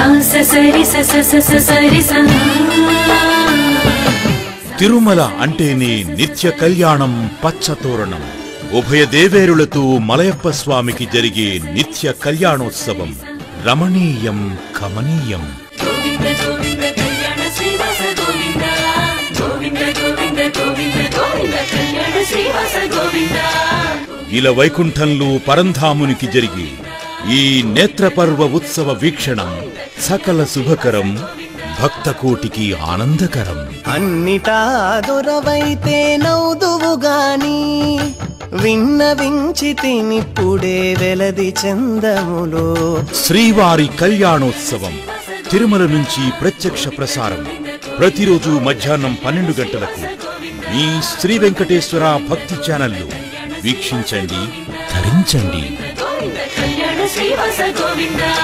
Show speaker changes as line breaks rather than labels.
సాస సరి స స స స సరి స
తిరుమల అంటేనే నిత్య కళ్యాణం పచ్చతోరణం ఉభయ దేవేరులతో మలయప్ప స్వామికి జరిగే నిత్య కళ్యాణోత్సవం రమణీయం కమనీయం
గోవింద గోవింద కళ్యాణ శ్రీవాస గోవింద గోవింద గోవింద గోవింద గోవింద కళ్యాణ శ్రీవాస గోవింద
ఇల వైకుంఠంలో పరంధామునికి జరిగి ఈ నేత్రపర్వ ఉత్సవ వీక్షణం సకల శుభకరం భక్తకోటికి ఆనందకరం
అన్నిటా దొరవైతే నవ్వుదువు గాని విన్నవించి తినిప్పుడే వెలది చందములో
శ్రీవారి కళ్యాణోత్సవం తిరుమల నుంచి ప్రత్యక్ష ప్రసారం ప్రతిరోజు మధ్యాహ్నం పన్నెండు గంటలకు మీ శ్రీ వెంకటేశ్వర భక్తి ఛానల్లో వీక్షించండి ధరించండి
గోవింద కళ్యాణ శ్రీవాస గోవింద